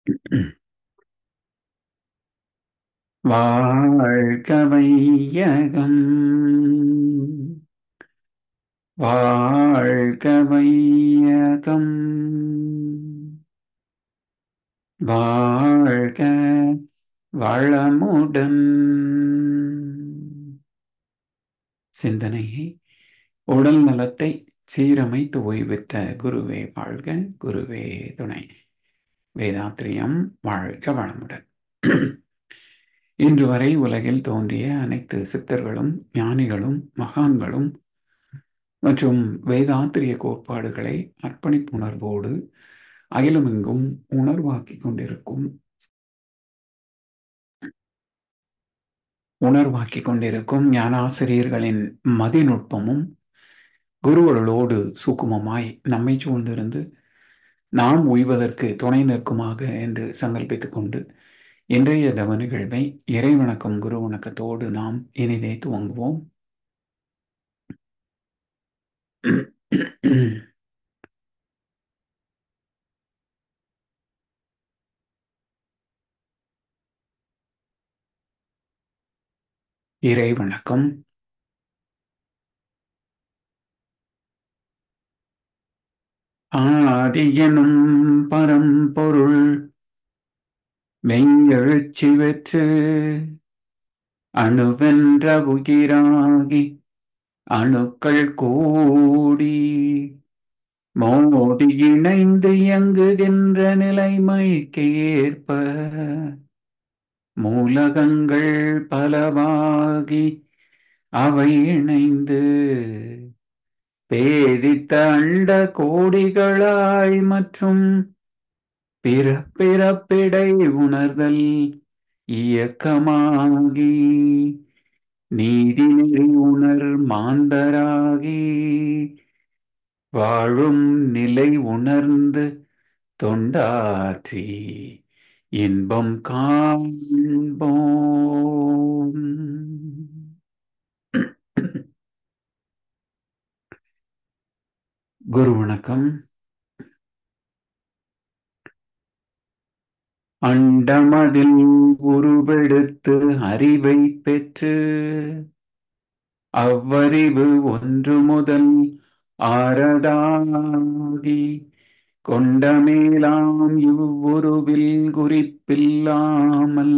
வாழ்க வையகம் வாழ்க வையகம் வாழ்க வளமுடன் சிந்தனையை உடல் நலத்தை சீரமைத்து ஓய்வெற்ற குருவே வாழ்க குருவே துணை வேதாத்திரியம் வாழ்க வளமுடன் இன்று வரை உலகில் தோன்றிய அனைத்து சித்தர்களும் ஞானிகளும் மகான்களும் மற்றும் வேதாத்திரிய கோட்பாடுகளை அர்ப்பணிப்புணர்வோடு அகிலமெங்கும் உணர்வாக்கிக் கொண்டிருக்கும் உணர்வாக்கிக் கொண்டிருக்கும் ஞானாசிரியர்களின் மதிநுட்பமும் குருவர்களோடு சூக்குமமாய் நம்மை சூழ்ந்திருந்து நாம் உய்வதற்கு துணை நிற்குமாக என்று சங்கல்பித்துக் கொண்டு இன்றைய தவ நிகழ்வை இறைவணக்கம் குரு வணக்கத்தோடு நாம் இனிதே துவங்குவோம் இறை வணக்கம் ஆதியனும் பரம்பொருள் மெய்யெழுச்சி வெற்று அணுவென்ற உயிராகி அணுக்கள் கூடி மோதி இணைந்து இயங்குகின்ற நிலைமைக்கு ஏற்ப மூலகங்கள் பலவாகி அவை இணைந்து பேதித்த அண்ட கோடிகளாய் மற்றும் பிற பிறப்பிடை உணர்தல் இயக்கமாகி நீதி நெறி உணர் மாந்தராகி வாழும் நிலை உணர்ந்து தொண்டாற்றி இன்பம் காண்போம் குரு வணக்கம் அண்டமதில் உருவெடுத்து அறிவை பெற்று அவ்வறிவு ஒன்று முதல் ஆரதாகி கொண்ட மேலாம் இவ்வுருவில் குறிப்பில்லாமல்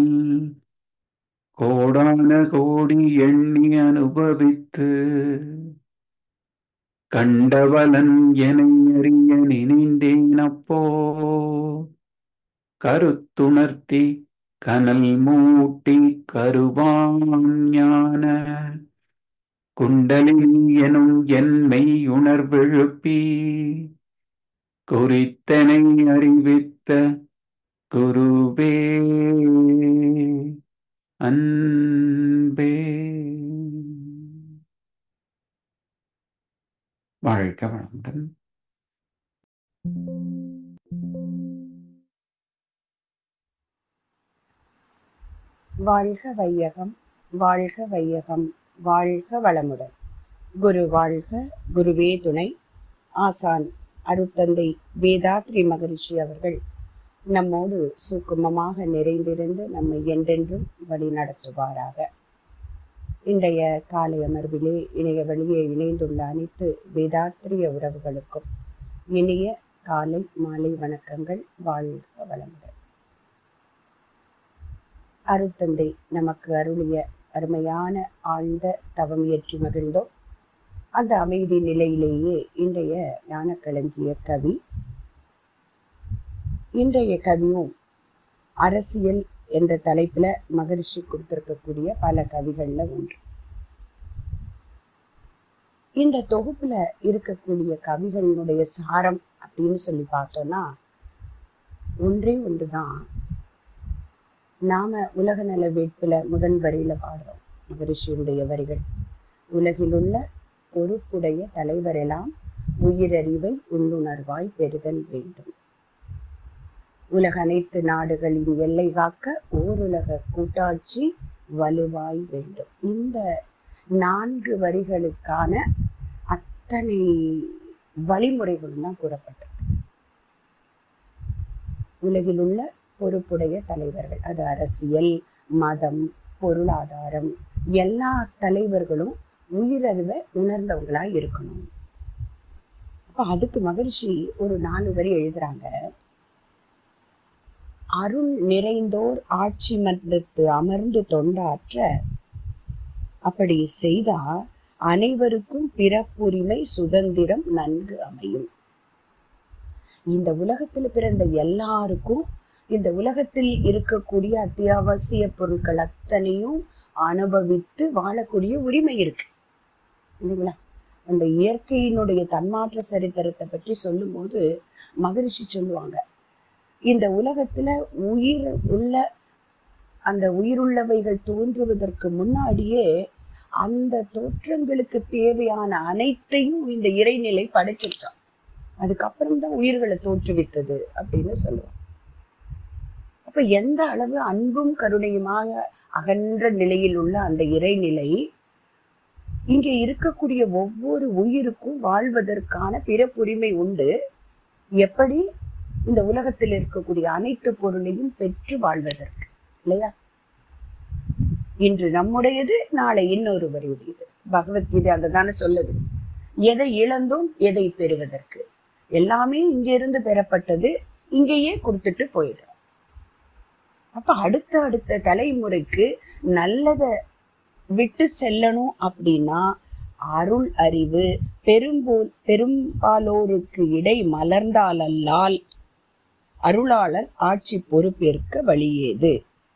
கோடான கோடி எண்ணி அனுபவித்து கண்டவலன் என அறிய நினைந்தேன் அப்போ கருத்துணர்த்தி கனல் மூட்டி கருவாம் ஞான குண்டலினி எனும் என்மை உணர்வெழுப்பி குறித்தனை அறிவித்த குருவே அன்பே வாழ்க வளமுடன் வாழ்க வையகம் வாழ்க வையகம் வாழ்க வளமுடன் குரு வாழ்க குருவே துணை ஆசான் அருட்தந்தை வேதாத்ரி மகரிஷி அவர்கள் நம்மோடு சுக்குமமாக நிறைந்திருந்து நம்மை என்றென்றும் வழி நடத்துவாராக இன்றைய காலை அமர்விலே இணைய வழியே இணைந்துள்ள அனைத்து வேதாத்திரிய உறவுகளுக்கும் இனிய காலை மாலை வணக்கங்கள் வாழ்க வளமுடன் அருட்தந்தை நமக்கு அருளிய அருமையான ஆழ்ந்த தவம் இயற்றி மகிழ்ந்தோம் அந்த அமைதி நிலையிலேயே இன்றைய ஞானக்களஞ்சிய கவி இன்றைய கவியும் அரசியல் என்ற தலைப்புல மகரிஷி கொடுத்திருக்கக்கூடிய பல கவிகள்ல ஒன்று இந்த தொகுப்புல இருக்கக்கூடிய கவிகளினுடைய சாரம் அப்படின்னு சொல்லி பார்த்தோம்னா ஒன்றே ஒன்றுதான் நாம உலக நல வேட்புல முதல் வரியில பாடுறோம் மகரிஷியுடைய வரிகள் உலகிலுள்ள பொறுப்புடைய தலைவரெல்லாம் உயிரறிவை உள்ளுணர்வாய் பெறுதல் வேண்டும் உலக அனைத்து நாடுகளின் எல்லை காக்க ஓருலக கூட்டாட்சி வலுவாய் வேண்டும் இந்த நான்கு வரிகளுக்கான அத்தனை வழிமுறைகளும் தான் கூறப்பட்டிருக்கு உலகில் உள்ள பொறுப்புடைய தலைவர்கள் அது அரசியல் மதம் பொருளாதாரம் எல்லா தலைவர்களும் உயிரறிவை உணர்ந்தவங்களா இருக்கணும் அப்ப அதுக்கு மகிழ்ச்சி ஒரு நாலு வரி எழுதுறாங்க அருள் நிறைந்தோர் ஆட்சி மன்றத்து அமர்ந்து தொண்டாற்ற அப்படி செய்தா அனைவருக்கும் பிறப்புரிமை சுதந்திரம் நன்கு அமையும் இந்த உலகத்துல பிறந்த எல்லாருக்கும் இந்த உலகத்தில் இருக்கக்கூடிய அத்தியாவசிய பொருட்கள் அத்தனையும் அனுபவித்து வாழக்கூடிய உரிமை இருக்கு இல்லைங்களா அந்த இயற்கையினுடைய தன்மாற்ற சரித்திரத்தை பற்றி சொல்லும்போது மகரிஷி சொல்லுவாங்க இந்த உலகத்துல உயிர் உள்ள அந்த உயிருள்ளவைகள் தோன்றுவதற்கு முன்னாடியே அந்த தோற்றங்களுக்கு தேவையான அனைத்தையும் இந்த இறைநிலை படைச்சிருச்சான் அதுக்கப்புறம் தான் உயிர்களை தோற்றுவித்தது அப்படின்னு சொல்லுவாங்க அப்ப எந்த அளவு அன்பும் கருணையுமாக அகன்ற நிலையில் உள்ள அந்த இறைநிலை இங்கே இருக்கக்கூடிய ஒவ்வொரு உயிருக்கும் வாழ்வதற்கான பிறப்புரிமை உண்டு எப்படி இந்த உலகத்தில் இருக்கக்கூடிய அனைத்து பொருளையும் பெற்று வாழ்வதற்கு இல்லையா இன்று நம்முடையது நாளை இன்னொருவருடையது பகவத்கீதை அதை தானே சொல்லுது எதை இழந்தோம் எதை பெறுவதற்கு எல்லாமே இங்கிருந்து பெறப்பட்டது இங்கேயே கொடுத்துட்டு போயிடும் அப்ப அடுத்த அடுத்த தலைமுறைக்கு நல்லத விட்டு செல்லணும் அப்படின்னா அருள் அறிவு பெரும்போ பெரும்பாலோருக்கு இடை மலர்ந்தாலல்லால் அருளாளர் ஆட்சி பொறுப்பேற்க வழியேது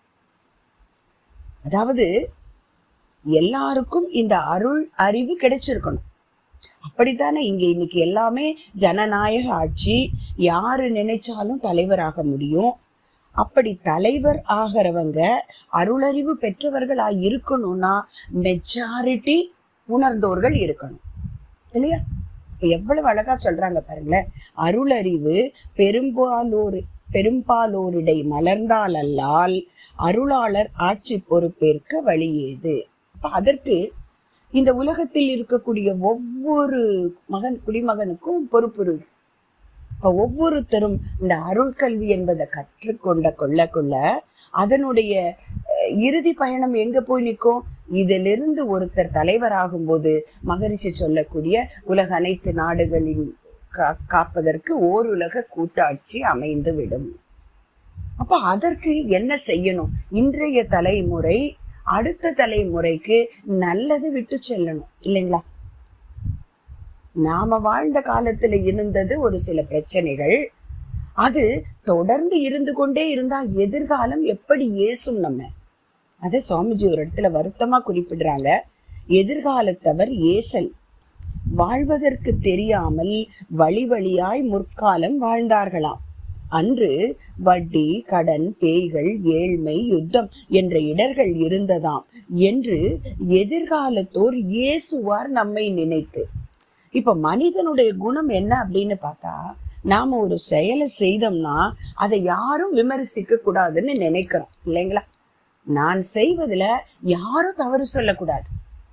அதாவது எல்லாருக்கும் இந்த அருள் அறிவு கிடைச்சிருக்கணும் அப்படித்தானே இங்க இன்னைக்கு எல்லாமே ஜனநாயக ஆட்சி யாரு நினைச்சாலும் தலைவராக முடியும் அப்படி தலைவர் ஆகிறவங்க அருளறிவு பெற்றவர்களா இருக்கணும்னா மெச்சாரிட்டி உணர்ந்தோர்கள் இருக்கணும் இல்லையா எவ்வளவு அழகா சொல்றாங்க பாருங்களேன் அருளறிவு பெரும்பாலோர் பெரும்பாலோரிடை மலர்ந்தால் அல்லால் அருளாளர் ஆட்சி பொறுப்பேற்க வழியேது அப்ப அதற்கு இந்த உலகத்தில் இருக்கக்கூடிய ஒவ்வொரு மகன் குடிமகனுக்கும் பொறுப்பு இருக்கு இப்ப ஒவ்வொருத்தரும் இந்த அருள் கல்வி என்பதை கற்றுக்கொண்ட கொள்ள கொள்ள அதனுடைய அஹ், இறுதி பயணம் எங்க போய் நிற்கும் இதிலிருந்து ஒருத்தர் தலைவராகும் போது மகரிஷி சொல்லக்கூடிய உலக அனைத்து நாடுகளின் கா- காப்பதற்கு ஓருலக கூட்டாட்சி அமைந்து விடும் அப்ப அதற்கு என்ன செய்யணும் இன்றைய தலைமுறை அடுத்த தலைமுறைக்கு நல்லது விட்டு செல்லணும் இல்லைங்களா நாம வாழ்ந்த காலத்துல இருந்தது ஒரு சில பிரச்சனைகள் அது தொடர்ந்து இருந்து கொண்டே இருந்தா எதிர்காலம் எப்படி ஏசும் நம்ம அதை சுவாமிஜி ஒரு இடத்துல வருத்தமா குறிப்பிடுறாங்க எதிர்காலத்தவர் ஏசல் வாழ்வதற்கு தெரியாமல் வழி வழியாய் முற்காலம் வாழ்ந்தார்களாம் அன்று வட்டி கடன் பேய்கள் ஏழ்மை யுத்தம் என்ற இடர்கள் இருந்ததாம் என்று எதிர்காலத்தோர் இயேசுவார் நம்மை நினைத்து இப்ப மனிதனுடைய குணம் என்ன அப்படின்னு பார்த்தா நாம ஒரு செயலை செய்தோம்னா அதை யாரும் விமர்சிக்க கூடாதுன்னு நினைக்கிறோம் இல்லைங்களா நான் செய்வதுல யாரும் தவறு சொல்லக்கூடாது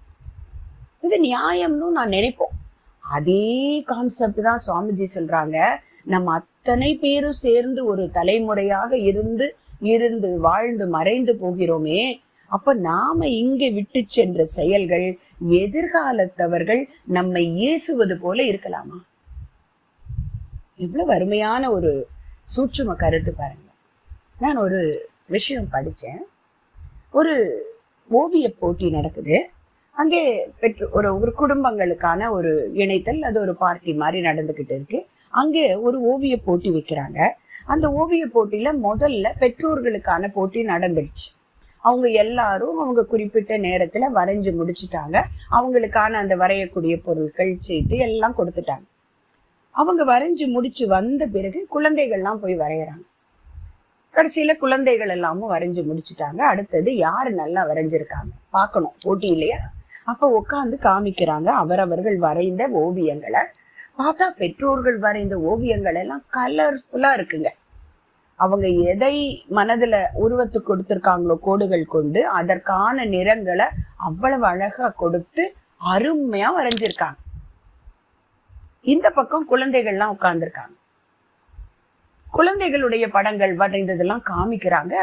இது நியாயம்னு நான் நினைப்போம் அதே கான்செப்ட் தான் சுவாமிஜி சொல்றாங்க நம்ம அத்தனை பேரும் சேர்ந்து ஒரு தலைமுறையாக இருந்து இருந்து வாழ்ந்து மறைந்து போகிறோமே அப்ப நாம இங்கே விட்டு சென்ற செயல்கள் எதிர்காலத்தவர்கள் நம்மை ஏசுவது போல இருக்கலாமா எவ்வளவு அருமையான ஒரு சூட்சும கருத்து பாருங்க நான் ஒரு விஷயம் படிச்சேன் ஒரு ஓவிய போட்டி நடக்குது அங்கே பெற்று ஒரு ஒரு குடும்பங்களுக்கான ஒரு இணைத்தல் அது ஒரு பார்ட்டி மாதிரி நடந்துகிட்டு இருக்கு அங்கே ஒரு ஓவிய போட்டி வைக்கிறாங்க அந்த ஓவிய போட்டியில முதல்ல பெற்றோர்களுக்கான போட்டி நடந்துடுச்சு அவங்க எல்லாரும் அவங்க குறிப்பிட்ட நேரத்துல வரைஞ்சு முடிச்சுட்டாங்க அவங்களுக்கான அந்த வரையக்கூடிய பொருட்கள் சீட்டு எல்லாம் கொடுத்துட்டாங்க அவங்க வரைஞ்சு முடிச்சு வந்த பிறகு குழந்தைகள்லாம் போய் வரைகிறாங்க கடைசியில குழந்தைகள் எல்லாமும் வரைஞ்சு முடிச்சுட்டாங்க அடுத்தது யாரு நல்லா வரைஞ்சிருக்காங்க பார்க்கணும் போட்டி இல்லையா அப்ப உட்காந்து காமிக்கிறாங்க அவரவர்கள் வரைந்த ஓவியங்களை பார்த்தா பெற்றோர்கள் வரைந்த ஓவியங்கள் எல்லாம் கலர்ஃபுல்லா இருக்குங்க அவங்க எதை மனதுல உருவத்துக்கு கொடுத்திருக்காங்களோ கோடுகள் கொண்டு அதற்கான நிறங்களை அவ்வளவு அழகா கொடுத்து அருமையா வரைஞ்சிருக்காங்க இந்த பக்கம் குழந்தைகள்லாம் உட்கார்ந்துருக்காங்க குழந்தைகளுடைய படங்கள் வரைந்ததெல்லாம் காமிக்கிறாங்க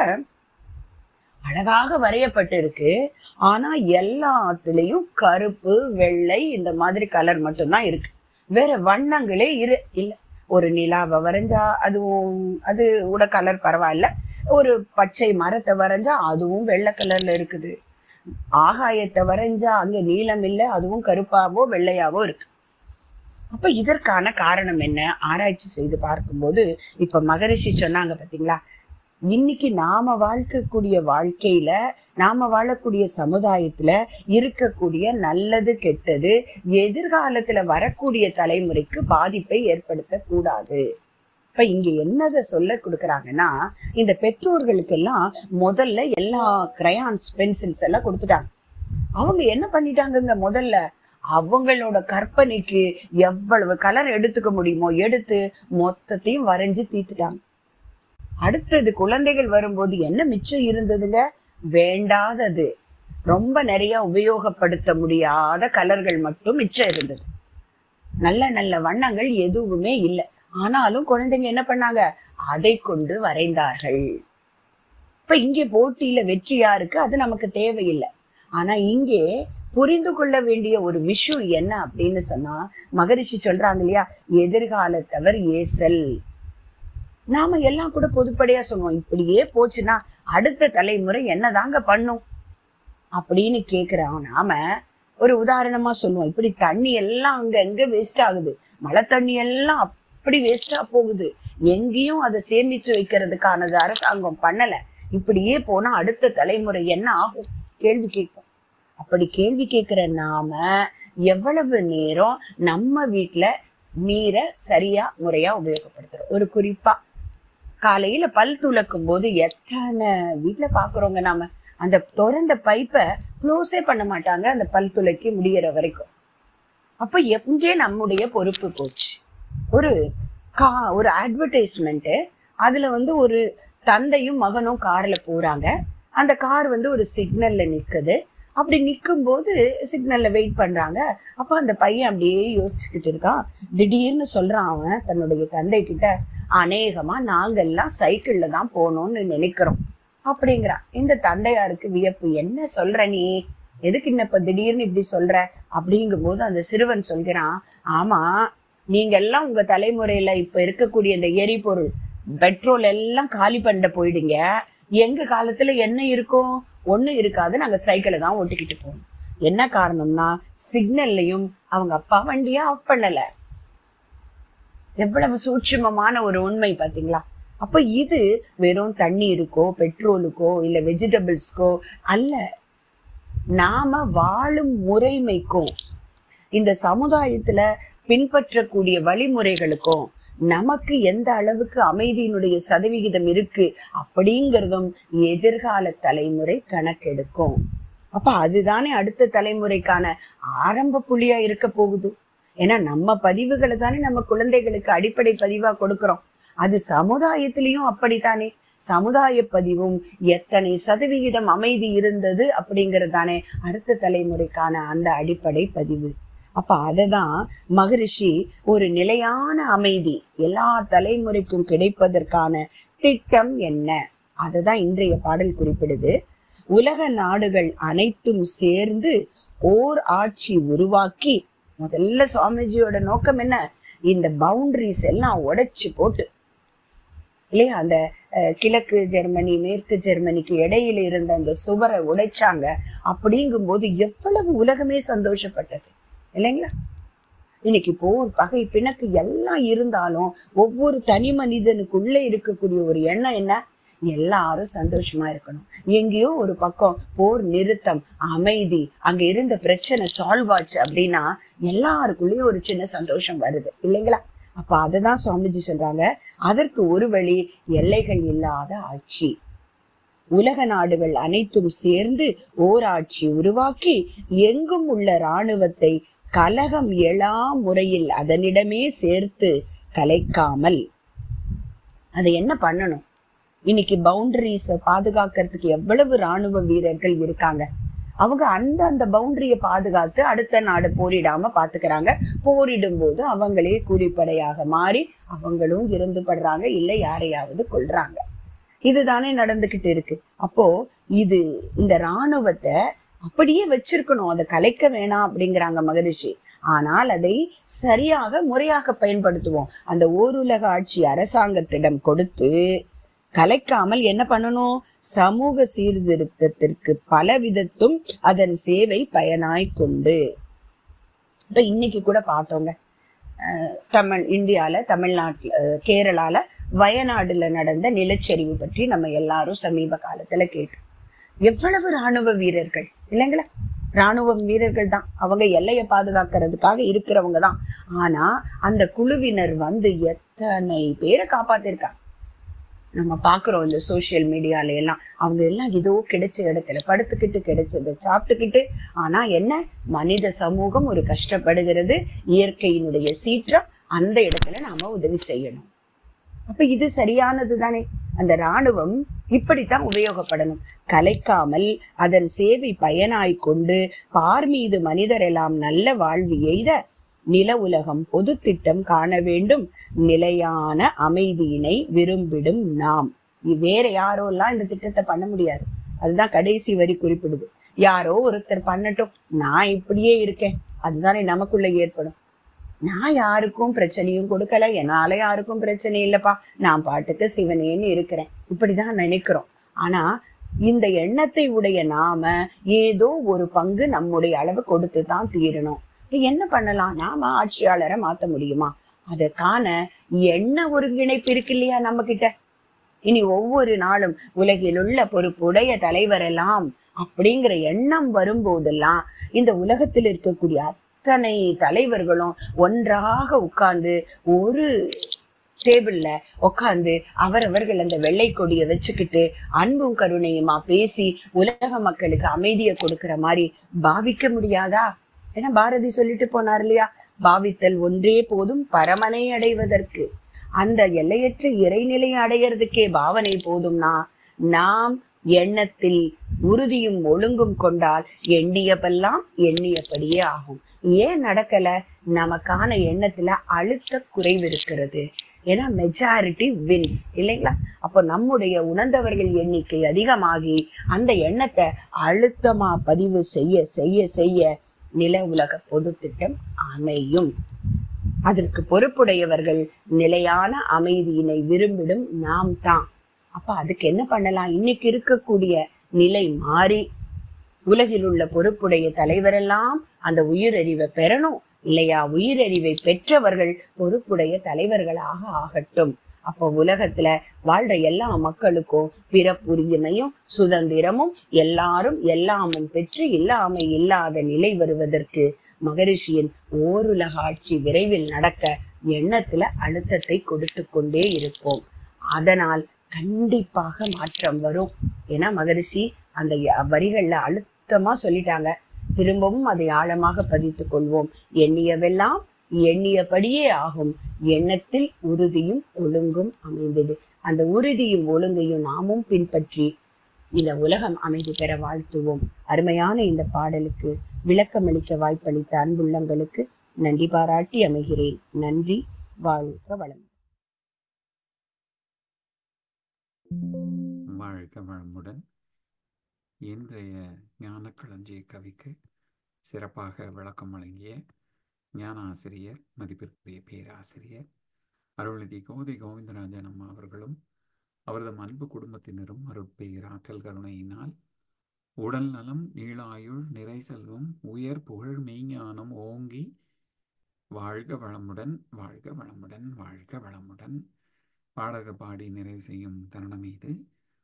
அழகாக வரையப்பட்டு இருக்கு ஆனா எல்லாத்துலயும் கருப்பு வெள்ளை இந்த மாதிரி கலர் மட்டும்தான் இருக்கு வேற வண்ணங்களே இரு இல்ல ஒரு நிலாவை வரைஞ்சா அதுவும் அது கூட கலர் பரவாயில்ல ஒரு பச்சை மரத்தை வரைஞ்சா அதுவும் வெள்ளை கலர்ல இருக்குது ஆகாயத்தை வரைஞ்சா அங்க நீலம் இல்லை அதுவும் கருப்பாவோ வெள்ளையாவோ இருக்கு அப்ப இதற்கான காரணம் என்ன ஆராய்ச்சி செய்து பார்க்கும்போது இப்ப மகரிஷி சொன்னாங்க பாத்தீங்களா இன்னைக்கு நாம வாழ்க்கக்கூடிய வாழ்க்கையில நாம வாழக்கூடிய சமுதாயத்துல இருக்கக்கூடிய நல்லது கெட்டது எதிர்காலத்துல வரக்கூடிய தலைமுறைக்கு பாதிப்பை ஏற்படுத்த கூடாது இப்ப இங்க என்னத சொல்ல கொடுக்கறாங்கன்னா இந்த பெற்றோர்களுக்கெல்லாம் முதல்ல எல்லா கிரையான்ஸ் பென்சில்ஸ் எல்லாம் கொடுத்துட்டாங்க அவங்க என்ன பண்ணிட்டாங்கங்க முதல்ல அவங்களோட கற்பனைக்கு எவ்வளவு கலர் எடுத்துக்க முடியுமோ எடுத்து மொத்தத்தையும் வரைஞ்சு தீத்துட்டாங்க அடுத்தது குழந்தைகள் வரும்போது என்ன மிச்சம் இருந்ததுங்க வேண்டாதது ரொம்ப நிறைய உபயோகப்படுத்த முடியாத கலர்கள் மட்டும் மிச்சம் இருந்தது நல்ல நல்ல வண்ணங்கள் எதுவுமே இல்லை ஆனாலும் குழந்தைங்க என்ன பண்ணாங்க அதை கொண்டு வரைந்தார்கள் இப்ப இங்கே போட்டியில வெற்றி யாருக்கு அது நமக்கு தேவையில்லை ஆனா இங்கே புரிந்து கொள்ள வேண்டிய ஒரு விஷயம் என்ன அப்படின்னு சொன்னா மகரிஷி சொல்றாங்க இல்லையா எதிர்காலத்தவர் ஏசல் நாம எல்லாம் கூட பொதுப்படையா சொல்லுவோம் இப்படியே போச்சுன்னா அடுத்த தலைமுறை என்னதாங்க பண்ணும் அப்படின்னு கேக்குறோம் நாம ஒரு உதாரணமா சொல்லுவோம் இப்படி தண்ணி எல்லாம் அங்க எங்க வேஸ்ட் ஆகுது மழை தண்ணி எல்லாம் அப்படி வேஸ்டா போகுது எங்கேயும் அதை சேமிச்சு வைக்கிறதுக்கானது அரசாங்கம் பண்ணல இப்படியே போனா அடுத்த தலைமுறை என்ன ஆகும் கேள்வி கேட்போம் அப்படி கேள்வி கேட்கிற நாம எவ்வளவு நேரம் நம்ம வீட்டுல நீரை சரியா முறையா உபயோகப்படுத்துறோம் ஒரு குறிப்பா காலையில பல் துலக்கும் போது எத்தனை வீட்டுல பாக்குறோங்க நாம அந்த திறந்த பைப்பை க்ளோஸே பண்ண மாட்டாங்க அந்த பல் துளைக்கி முடியற வரைக்கும் அப்ப எங்கே நம்முடைய பொறுப்பு போச்சு ஒரு கா ஒரு அட்வர்டைஸ்மெண்ட் அதுல வந்து ஒரு தந்தையும் மகனும் கார்ல போறாங்க அந்த கார் வந்து ஒரு சிக்னல்ல நிக்குது அப்படி நிற்கும் போது சிக்னல்ல வெயிட் பண்றாங்க அப்ப அந்த பையன் அப்படியே யோசிச்சுக்கிட்டு இருக்கான் திடீர்னு சொல்றான் அவன் தன்னுடைய தந்தை கிட்ட அநேகமா நாங்கெல்லாம் சைக்கிள்ல தான் போகணும்னு நினைக்கிறோம் அப்படிங்கிறான் இந்த தந்தையாருக்கு வியப்பு என்ன சொல்ற நீ எதுக்கு இன்ன இப்ப திடீர்னு இப்படி சொல்ற அப்படிங்கும் போது அந்த சிறுவன் சொல்கிறான் ஆமா நீங்க எல்லாம் உங்க தலைமுறையில இப்ப இருக்கக்கூடிய இந்த எரிபொருள் பெட்ரோல் எல்லாம் காலி பண்ண போயிடுங்க எங்க காலத்துல என்ன இருக்கும் ஒண்ணு இருக்காது நாங்க சைக்கிளை தான் ஓட்டிக்கிட்டு போவோம் என்ன காரணம்னா சிக்னல்லையும் அவங்க அப்பா வண்டியை ஆஃப் பண்ணல எவ்வளவு சூட்சுமமான ஒரு உண்மை பாத்தீங்களா அப்ப இது வெறும் தண்ணீருக்கோ பெட்ரோலுக்கோ இல்ல வெஜிடபிள்ஸ்க்கோ அல்ல நாம வாழும் முறைமைக்கும் இந்த சமுதாயத்துல பின்பற்றக்கூடிய வழிமுறைகளுக்கும் நமக்கு எந்த அளவுக்கு அமைதியினுடைய சதவிகிதம் இருக்கு அப்படிங்கிறதும் எதிர்கால தலைமுறை கணக்கெடுக்கும் அப்ப அதுதானே அடுத்த தலைமுறைக்கான ஆரம்ப புள்ளியா இருக்க போகுது ஏன்னா நம்ம பதிவுகளை தானே நம்ம குழந்தைகளுக்கு அடிப்படை பதிவா கொடுக்கிறோம் அது சமுதாயத்திலையும் அப்படித்தானே சமுதாய பதிவும் எத்தனை சதவிகிதம் அமைதி இருந்தது அப்படிங்கிறது தானே அடுத்த தலைமுறைக்கான அந்த அடிப்படை பதிவு அப்ப அததான் மகரிஷி ஒரு நிலையான அமைதி எல்லா தலைமுறைக்கும் கிடைப்பதற்கான திட்டம் என்ன அதுதான் இன்றைய பாடல் குறிப்பிடுது உலக நாடுகள் அனைத்தும் சேர்ந்து ஓர் ஆட்சி உருவாக்கி முதல்ல சுவாமிஜியோட நோக்கம் என்ன இந்த பவுண்டரிஸ் எல்லாம் உடைச்சு போட்டு இல்லையா அந்த அஹ், கிழக்கு ஜெர்மனி மேற்கு ஜெர்மனிக்கு இடையில இருந்த அந்த சுவரை உடைச்சாங்க அப்படிங்கும்போது எவ்வளவு உலகமே சந்தோஷப்பட்டது இல்லைங்களா இன்னைக்கு போர் பகை பிணக்கு எல்லாம் இருந்தாலும் ஒவ்வொரு தனி மனிதனுக்குள்ள இருக்கக்கூடிய ஒரு எண்ணம் என்ன எல்லாரும் சந்தோஷமா இருக்கணும் எங்கேயோ ஒரு பக்கம் போர் நிறுத்தம் அமைதி அங்க இருந்த பிரச்சனை சால்வ் ஆச்சு அப்படின்னா எல்லாருக்குள்ளேயும் ஒரு சின்ன சந்தோஷம் வருது இல்லைங்களா அப்ப அததான் சுவாமிஜி சொல்றாங்க அதற்கு ஒரு வழி எல்லைகள் இல்லாத ஆட்சி உலக நாடுகள் அனைத்தும் சேர்ந்து ஓர் ஆட்சி உருவாக்கி எங்கும் உள்ள இராணுவத்தை கலகம் எழா முறையில் அதனிடமே சேர்த்து கலைக்காமல் அதை என்ன பண்ணணும் இன்னைக்கு பவுண்டரிஸ பாதுகாக்கிறதுக்கு எவ்வளவு ராணுவ வீரர்கள் இருக்காங்க அவங்க அந்த அந்த பவுண்டரிய பாதுகாத்து அடுத்த நாடு போரிடாம பாத்துக்கிறாங்க போரிடும் போது அவங்களே கூலிப்படையாக மாறி அவங்களும் இருந்து படுறாங்க இல்லை யாரையாவது கொள்றாங்க இதுதானே நடந்துகிட்டு இருக்கு அப்போ இது இந்த ராணுவத்தை அப்படியே வச்சிருக்கணும் அதை கலைக்க வேணாம் அப்படிங்கிறாங்க மகரிஷி ஆனால் அதை சரியாக முறையாக பயன்படுத்துவோம் அந்த ஓருலக ஆட்சி அரசாங்கத்திடம் கொடுத்து கலைக்காமல் என்ன பண்ணணும் சமூக சீர்திருத்தத்திற்கு பல விதத்தும் அதன் சேவை பயனாய் கொண்டு இப்ப இன்னைக்கு கூட பார்த்தோங்க அஹ் தமிழ் இந்தியால தமிழ்நாட்டுல அஹ் கேரளால வயநாடுல நடந்த நிலச்சரிவு பற்றி நம்ம எல்லாரும் சமீப காலத்துல கேட்டோம் எவ்வளவு ராணுவ வீரர்கள் இல்லைங்களா ராணுவ வீரர்கள் தான் அவங்க எல்லையை பாதுகாக்கிறதுக்காக இருக்கிறவங்க தான் ஆனா அந்த குழுவினர் வந்து எத்தனை பேரை காப்பாத்திருக்காங்க நம்ம பாக்குறோம் இந்த சோசியல் மீடியால எல்லாம் அவங்க எல்லாம் ஏதோ கிடைச்ச இடத்துல படுத்துக்கிட்டு கிடைச்சதை சாப்பிட்டுக்கிட்டு ஆனா என்ன மனித சமூகம் ஒரு கஷ்டப்படுகிறது இயற்கையினுடைய சீற்றம் அந்த இடத்துல நாம உதவி செய்யணும் அப்ப இது சரியானது தானே அந்த ராணுவம் இப்படித்தான் உபயோகப்படணும் கலைக்காமல் அதன் சேவை பயனாய் கொண்டு பார் மீது மனிதர் எல்லாம் நல்ல வாழ்வு எய்த நில உலகம் பொது திட்டம் காண வேண்டும் நிலையான அமைதியினை விரும்பிடும் நாம் வேற யாரோ எல்லாம் இந்த திட்டத்தை பண்ண முடியாது அதுதான் கடைசி வரி குறிப்பிடுது யாரோ ஒருத்தர் பண்ணட்டும் நான் இப்படியே இருக்கேன் அதுதானே நமக்குள்ள ஏற்படும் நான் யாருக்கும் பிரச்சனையும் கொடுக்கல என்னால யாருக்கும் பிரச்சனை இல்லப்பா நான் பாட்டுக்கு சிவனேன்னு இருக்கிறேன் இப்படிதான் நினைக்கிறோம் ஆனா இந்த எண்ணத்தை உடைய நாம ஏதோ ஒரு பங்கு நம்முடைய அளவு கொடுத்து தான் தீரணும் இப்ப என்ன பண்ணலாம் நாம ஆட்சியாளரை மாத்த முடியுமா அதற்கான எண்ண ஒருங்கிணைப்பு இருக்கு இல்லையா நம்ம கிட்ட இனி ஒவ்வொரு நாளும் உலகில் உள்ள பொறுப்புடைய தலைவரெல்லாம் அப்படிங்கிற எண்ணம் வரும்போதெல்லாம் இந்த உலகத்தில் இருக்கக்கூடிய அத்தனை தலைவர்களும் ஒன்றாக உட்கார்ந்து ஒரு டேபிள்ல உட்கார்ந்து அவரவர்கள் அந்த வெள்ளை கொடியை வச்சுக்கிட்டு அன்பும் கருணையுமா பேசி உலக மக்களுக்கு அமைதியை கொடுக்கிற மாதிரி பாவிக்க முடியாதா ஏன்னா பாரதி சொல்லிட்டு போனார் இல்லையா பாவித்தல் ஒன்றே போதும் பரமனை அடைவதற்கு அந்த எல்லையற்ற இறைநிலையை அடையறதுக்கே பாவனை போதும்னா நாம் எண்ணத்தில் உறுதியும் ஒழுங்கும் கொண்டால் எண்ணியப்பெல்லாம் எண்ணியபடியே ஆகும் ஏன் நடக்கல நமக்கான எண்ணத்துல அழுத்த குறைவு இருக்கிறது ஏன்னா மெஜாரிட்டி வின்ஸ் இல்லைங்களா அப்போ நம்முடைய உணர்ந்தவர்கள் எண்ணிக்கை அதிகமாகி அந்த எண்ணத்தை அழுத்தமா பதிவு செய்ய செய்ய செய்ய நில உலக பொது திட்டம் அமையும் அதற்கு பொறுப்புடையவர்கள் நிலையான அமைதியினை விரும்பிடும் நாம் தான் அப்ப அதுக்கு என்ன பண்ணலாம் இன்னைக்கு இருக்கக்கூடிய நிலை மாறி உலகில் உள்ள பொறுப்புடைய தலைவரெல்லாம் அந்த உயிரறிவை பெறணும் இல்லையா உயிரறிவை பெற்றவர்கள் பொறுப்புடைய தலைவர்களாக ஆகட்டும் அப்போ உலகத்துல வாழ்ற எல்லா மக்களுக்கும் பிறப்புரிமையும் சுதந்திரமும் எல்லாரும் எல்லாமும் பெற்று இல்லாமை இல்லாத நிலை வருவதற்கு மகரிஷியின் ஓருலக ஆட்சி விரைவில் நடக்க எண்ணத்துல அழுத்தத்தை கொடுத்து கொண்டே இருப்போம் அதனால் கண்டிப்பாக மாற்றம் வரும் ஏன்னா மகரிஷி அந்த ய- வரிகள்ல அழுத்தமா சொல்லிட்டாங்க திரும்பவும் அதை ஆழமாக பதித்துக் கொள்வோம் எண்ணியவெல்லாம் எண்ணியபடியே ஆகும் எண்ணத்தில் உறுதியும் ஒழுங்கும் அமைந்தது அந்த உறுதியும் ஒழுங்கையும் நாமும் பின்பற்றி இந்த உலகம் அமைதி பெற வாழ்த்துவோம் அருமையான இந்த பாடலுக்கு விளக்கமளிக்க வாய்ப்பளித்த அன்புள்ளங்களுக்கு நன்றி பாராட்டி அமைகிறேன் நன்றி வாழ்க வளம் வாழ்க வளமுடன் இன்றைய ஞானக்களஞ்சிய கவிக்கு சிறப்பாக விளக்கம் வழங்கிய ஞான ஆசிரியர் மதிப்பிற்குரிய பேராசிரியர் அருள்நிதி கோதை கோவிந்தராஜன் அம்மா அவர்களும் அவரது அன்பு குடும்பத்தினரும் அருட்பெயர் ஆற்றல் கருணையினால் உடல் நலம் நீளாயுள் நிறை செல்வம் உயர் புகழ் மெய்ஞானம் ஓங்கி வாழ்க வளமுடன் வாழ்க வளமுடன் வாழ்க வளமுடன் பாடக பாடி நிறைவு செய்யும் தருணம் இது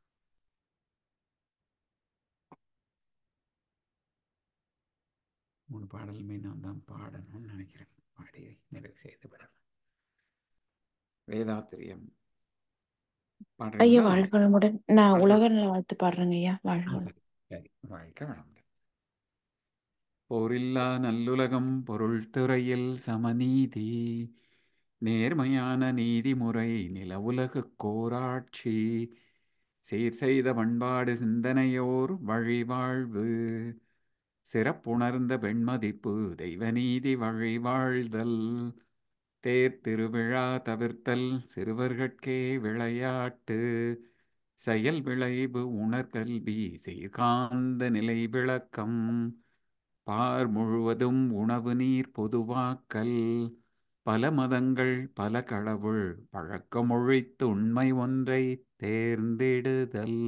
மூணு பாடலுமே நான் தான் பாடணும்னு நினைக்கிறேன் பாடி நிறைவு செய்து விடலாம் வேதாத்திரியம் ஐயா பாடுறீங்களா வாழ்க வளமுடன் நான் வாழ்க உலக நல வாழ்த்து பாடுறேங்க ஐயா வாழ்க ஆ, வளம் சரி சரி வாழ்க வளமுடன் போரில்லா நல்லுலகம் பொருள் துறையில் சமநீதி நேர்மையான நீதிமுறை நிலவுலகு கோராட்சி சீர் செய்த பண்பாடு சிந்தனையோர் வழிவாழ்வு சிறப்புணர்ந்த பெண்மதிப்பு தெய்வநீதி வழி வாழ்தல் தேர் திருவிழா தவிர்த்தல் சிறுவர்கட்கே விளையாட்டு செயல் விளைவு உணர்கல்வி சீர்காந்த நிலை விளக்கம் பார் முழுவதும் உணவு நீர் பொதுவாக்கல் பல மதங்கள் பல கடவுள் பழக்கமொழித்து உண்மை ஒன்றை தேர்ந்தெடுதல்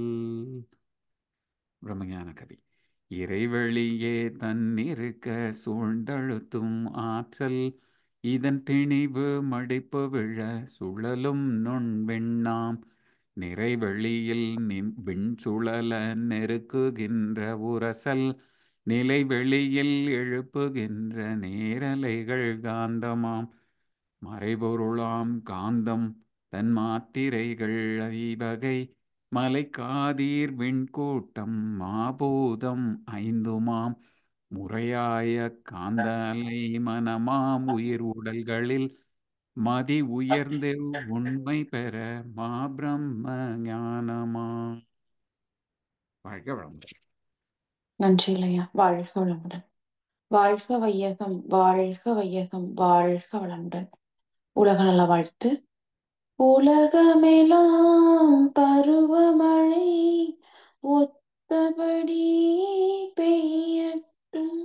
பிரம்மஞான கவி இறைவெளியே தன்னிருக்க சூழ்ந்தழுத்தும் ஆற்றல் இதன் திணிவு மடிப்பு விழ சுழலும் நுண்வெண்ணாம் நிறைவெளியில் நின் விண் சுழல நெருக்குகின்ற உரசல் நிலைவெளியில் எழுப்புகின்ற நேரலைகள் காந்தமாம் மறைபொருளாம் காந்தம் தன் மாத்திரைகள் ஐவகை மலைக்காதீர் விண்கூட்டம் மாபூதம் ஐந்துமாம் முறையாய காந்த அலை மனமாம் உயிர் உடல்களில் மதி உயர்ந்து உண்மை பெற மா பிரம்ம ஞானமா வாழ்க வளமுடன் நன்றி இல்லையா வாழ்க வளமுடன் வாழ்க வையகம் வாழ்க வையகம் வாழ்க வளமுடன் உலக நல வாழ்த்து உலகமெல்லாம் பருவமழை ஒத்தபடி பெய்யட்டும்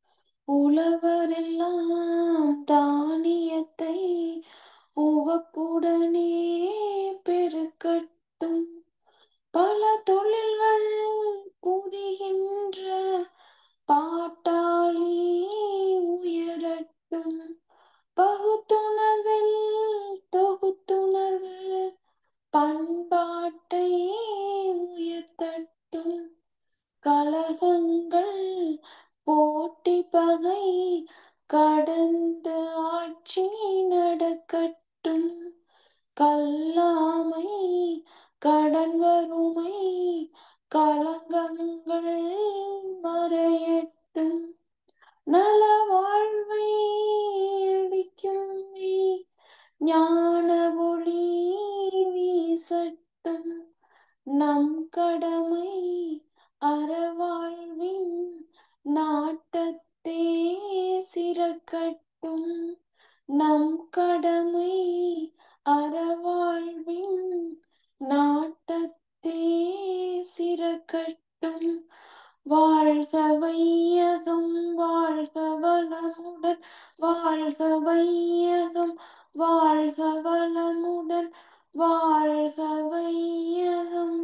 உழவரெல்லாம் தானியத்தை உவப்புடனே பெருக்கட்டும் பல தொழில்கள் புரிகின்ற பாட்டாளி உயரட்டும் பகுத்துணர்வில் தொகுத்துணர்வு பண்பாட்டை உயர்த்தட்டும் கலகங்கள் போட்டி பகை கடந்து ஆட்சி நடக்கட்டும் கல்லாமை கடன் வறுமை களங்கங்கள் மறையட்டும் நல வாழ்வை அளிக்கும் மெய் ஞான ஒளி வீசட்டும் நம் கடமை அறவாழ்வின் நாட்டத்தே சிறக்கட்டும் நம் கடமை அறவாழ்வின் நாட்டத்தே சிறக்கட்டும் வாழ்க வையகம் வாழ்க வளமுடன் வாழ்க வையகம் வாழ்க வளமுடன் வாழ்க வையகம்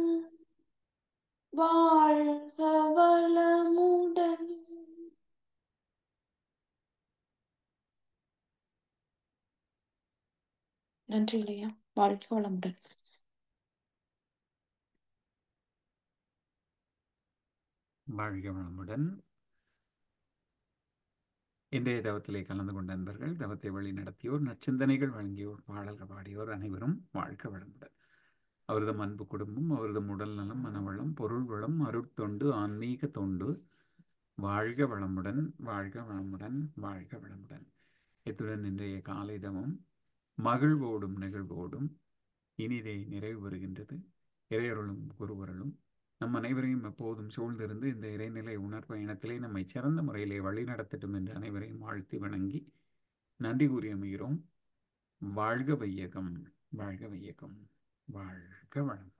வாழ்க வளமுடன் நன்றி இல்லையா வாழ்க வளமுடன் வாழ்க வளமுடன் இன்றைய தவத்திலே கலந்து கொண்ட நண்பர்கள் தவத்தை வழி நடத்தியோர் நற்சிந்தனைகள் வழங்கியோர் பாடல்கள் பாடியோர் அனைவரும் வாழ்க வளமுடன் அவரது அன்பு குடும்பம் அவரது உடல் நலம் மனவளம் பொருள் வளம் அருட்தொண்டு ஆன்மீக தொண்டு வாழ்க வளமுடன் வாழ்க வளமுடன் வாழ்க வளமுடன் இத்துடன் இன்றைய காலை தவம் மகிழ்வோடும் நிகழ்வோடும் இனிதே நிறைவு பெறுகின்றது இறையருளும் குருவருளும் நம் அனைவரையும் எப்போதும் சூழ்ந்திருந்து இந்த இறைநிலை உணர்பயணத்திலே நம்மை சிறந்த முறையிலே வழிநடத்தட்டும் என்று அனைவரையும் வாழ்த்தி வணங்கி நன்றி கூறி அமைகிறோம் வாழ்க வையகம் வாழ்க வையகம் வாழ்க வளம்